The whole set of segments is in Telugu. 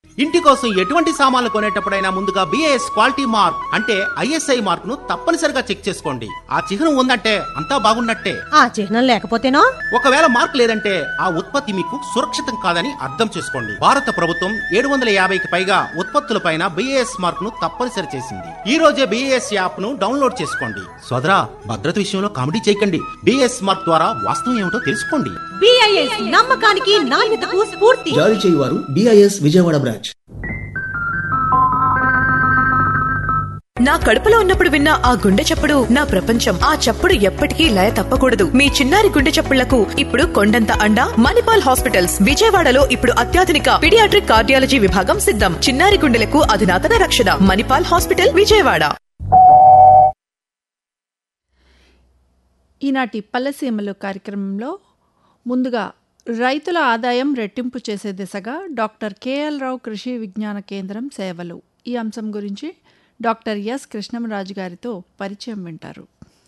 ఇంటి కోసం ఎటువంటి సామాన్లు కొనేటప్పుడైనా ముందుగా బిఏఎస్ క్వాలిటీ మార్క్ అంటే ఐఎస్ఐ మార్క్ ను తప్పనిసరిగా చెక్ చేసుకోండి ఆ చిహ్నం ఉందంటే అంతా బాగున్నట్టే ఆ చిహ్నం లేకపోతేనో ఒకవేళ మార్క్ లేదంటే ఆ ఉత్పత్తి మీకు సురక్షితం కాదని అర్థం చేసుకోండి భారత ప్రభుత్వం ఏడు వందల యాభైకి పైగా ఉత్పత్తులపైన బిఏఎస్ మార్క్ ను తప్పనిసరి చేసింది ఈ రోజే బిఏఎస్ యాప్ ను డౌన్లోడ్ చేసుకోండి సోదరా భద్రత విషయంలో కామెడీ చేయకండి బిఏఎస్ మార్క్ ద్వారా వాస్తవం ఏమిటో తెలుసుకోండి బిఐఎస్ నమ్మకానికి నాణ్యతకు స్ఫూర్తి జారీ చేయువారు బిఐఎస్ విజయవాడ బ్రాంచ్ నా కడుపులో ఉన్నప్పుడు విన్న ఆ గుండె చప్పుడు నా ప్రపంచం ఆ చప్పుడు ఎప్పటికీ లయ తప్పకూడదు మీ చిన్నారి గుండె చప్పుళ్లకు ఇప్పుడు కొండంత అండ మణిపాల్ హాస్పిటల్స్ విజయవాడలో ఇప్పుడు అత్యాధునిక పిడియాట్రిక్ కార్డియాలజీ విభాగం సిద్ధం చిన్నారి గుండెలకు అధునాతన రక్షణ మణిపాల్ హాస్పిటల్ విజయవాడ ఈనాటి పల్లెసీమలు కార్యక్రమంలో ముందుగా రైతుల ఆదాయం రెట్టింపు చేసే దిశగా డాక్టర్ కెఎల్ రావు కృషి విజ్ఞాన కేంద్రం సేవలు ఈ అంశం గురించి డాక్టర్ ఎస్ కృష్ణంరాజు గారితో పరిచయం వింటారు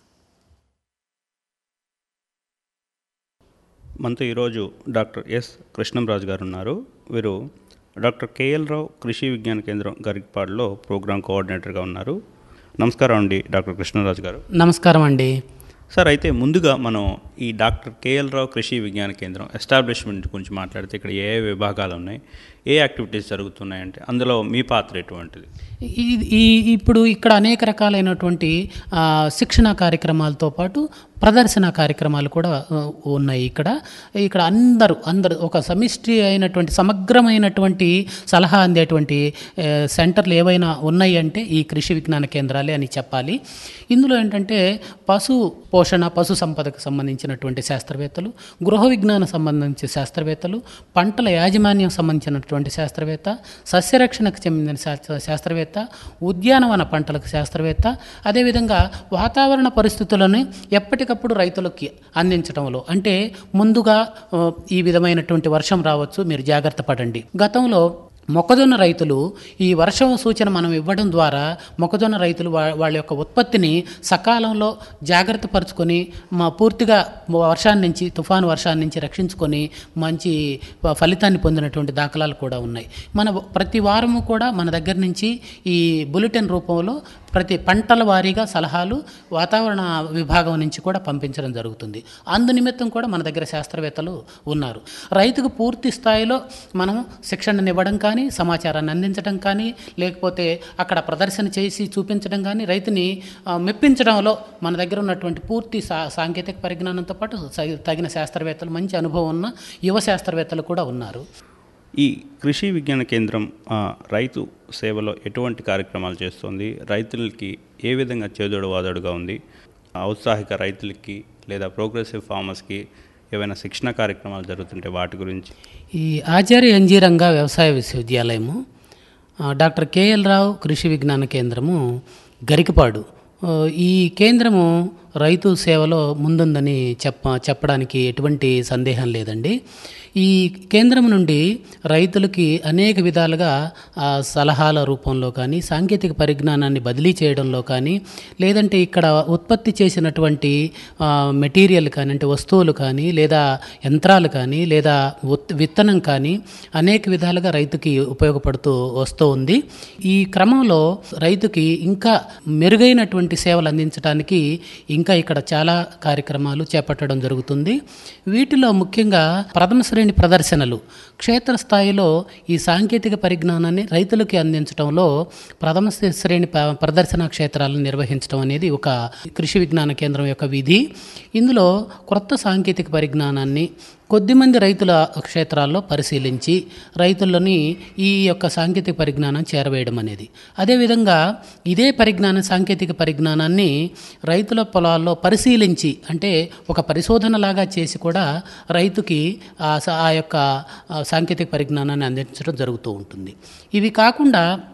మనతో ఈరోజు డాక్టర్ ఎస్ కృష్ణంరాజు గారు ఉన్నారు వీరు డాక్టర్ కేఎల్ రావు కృషి విజ్ఞాన కేంద్రం గరికపాడులో ప్రోగ్రామ్ కోఆర్డినేటర్గా ఉన్నారు నమస్కారం అండి డాక్టర్ కృష్ణరాజు గారు నమస్కారం అండి సార్ అయితే ముందుగా మనం ఈ డాక్టర్ కేఎల్ రావు కృషి విజ్ఞాన కేంద్రం ఎస్టాబ్లిష్మెంట్ గురించి మాట్లాడితే ఇక్కడ ఏ ఏ విభాగాలు ఉన్నాయి ఏ యాక్టివిటీస్ జరుగుతున్నాయంటే అందులో మీ పాత్ర ఎటువంటిది ఈ- ఈ ఇప్పుడు ఇక్కడ అనేక రకాలైనటువంటి ఆ, శిక్షణ కార్యక్రమాలతో పాటు ప్రదర్శన కార్యక్రమాలు కూడా ఆ, ఉన్నాయి ఇక్కడ ఇక్కడ అందరూ అందరూ ఒక సమిష్టి అయినటువంటి సమగ్రమైనటువంటి సలహా అందేటువంటి ఆ, సెంటర్లు ఏవైనా ఉన్నాయి అంటే ఈ కృషి విజ్ఞాన కేంద్రాలే అని చెప్పాలి ఇందులో ఏంటంటే పశు పోషణ పశు సంపదకు సంబంధించినటువంటి శాస్త్రవేత్తలు గృహ విజ్ఞాన సంబంధించిన శాస్త్రవేత్తలు పంటల యాజమాన్యం సంబంధించినటువంటి శాస్త్రవేత్త సస్యరక్షణకు చెందిన శాస్త్ర శాస్త్రవేత్త ఉద్యానవన పంటలకు శాస్త్రవేత్త అదేవిధంగా వాతావరణ పరిస్థితులను ఎప్పటికప్పుడు రైతులకి అందించడంలో అంటే ముందుగా ఆ, ఈ విధమైనటువంటి వర్షం రావచ్చు మీరు జాగ్రత్త పడండి గతంలో మొక్కజొన్న రైతులు ఈ వర్షం సూచన మనం ఇవ్వడం ద్వారా మొక్కజొన్న రైతులు వా- వాళ్ళ యొక్క ఉత్పత్తిని సకాలంలో జాగ్రత్త పరుచుకొని మా పూర్తిగా వర్షాన్ని నుంచి తుఫాను వర్షాన్ని నుంచి రక్షించుకొని మంచి ఫ- ఫలితాన్ని పొందినటువంటి దాఖలాలు కూడా ఉన్నాయి మన ప్రతి వారము కూడా మన దగ్గర నుంచి ఈ బులెటిన్ రూపంలో ప్రతి పంటల వారీగా సలహాలు వాతావరణ విభాగం నుంచి కూడా పంపించడం జరుగుతుంది అందు నిమిత్తం కూడా మన దగ్గర శాస్త్రవేత్తలు ఉన్నారు రైతుకు పూర్తి స్థాయిలో మనం శిక్షణనివ్వడం కానీ సమాచారాన్ని అందించడం కానీ లేకపోతే అక్కడ ప్రదర్శన చేసి చూపించడం కానీ రైతుని ఆ, మెప్పించడంలో మన దగ్గర ఉన్నటువంటి పూర్తి సా సాంకేతిక పరిజ్ఞానంతో పాటు స- తగిన శాస్త్రవేత్తలు మంచి అనుభవం ఉన్న యువ శాస్త్రవేత్తలు కూడా ఉన్నారు ఈ కృషి విజ్ఞాన కేంద్రం ఆ, రైతు సేవలో ఎటువంటి కార్యక్రమాలు చేస్తుంది రైతులకి ఏ విధంగా చేదోడు వాదోడుగా ఉంది ఔత్సాహిక రైతులకి లేదా ప్రోగ్రెసివ్ ఫార్మర్స్కి ఏవైనా శిక్షణ కార్యక్రమాలు జరుగుతుంటే వాటి గురించి ఈ ఆచార్య అంజీరంగా వ్యవసాయ విశ్వవిద్యాలయము ఆ, డాక్టర్ కేఎల్ రావు కృషి విజ్ఞాన కేంద్రము గరికపాడు ఆ, ఈ కేంద్రము రైతు సేవలో ముందుందని చెప్ప చెప్పడానికి ఎటువంటి సందేహం లేదండి ఈ కేంద్రం నుండి రైతులకి అనేక విధాలుగా ఆ, సలహాల రూపంలో కానీ సాంకేతిక పరిజ్ఞానాన్ని బదిలీ చేయడంలో కానీ లేదంటే ఇక్కడ ఉత్పత్తి చేసినటువంటి ఆ, మెటీరియల్ కానీ అంటే వస్తువులు కానీ లేదా యంత్రాలు కానీ లేదా ఉత్- విత్తనం కానీ అనేక విధాలుగా రైతుకి ఉపయోగపడుతూ వస్తూ ఉంది ఈ క్రమంలో రైతుకి ఇంకా మెరుగైనటువంటి సేవలు అందించడానికి ఇంకా ఇక్కడ చాలా కార్యక్రమాలు చేపట్టడం జరుగుతుంది వీటిలో ముఖ్యంగా ప్రథమ శ్రేణి ప్రదర్శనలు క్షేత్రస్థాయిలో ఈ సాంకేతిక పరిజ్ఞానాన్ని రైతులకి అందించడంలో ప్రథమ శ్రేణి ప- ప్రదర్శన క్షేత్రాలను నిర్వహించడం అనేది ఒక కృషి విజ్ఞాన కేంద్రం యొక్క విధి ఇందులో క్రొత్త సాంకేతిక పరిజ్ఞానాన్ని కొద్దిమంది రైతుల క్షేత్రాల్లో పరిశీలించి రైతులని ఈ యొక్క సాంకేతిక పరిజ్ఞానం చేరవేయడం అనేది అదేవిధంగా ఇదే పరిజ్ఞానం సాంకేతిక పరిజ్ఞానాన్ని రైతుల పొలాల్లో పరిశీలించి అంటే ఒక పరిశోధనలాగా చేసి కూడా రైతుకి ఆ స- ఆ యొక్క ఆ సాంకేతిక పరిజ్ఞానాన్ని అందించడం జరుగుతూ ఉంటుంది ఇవి కాకుండా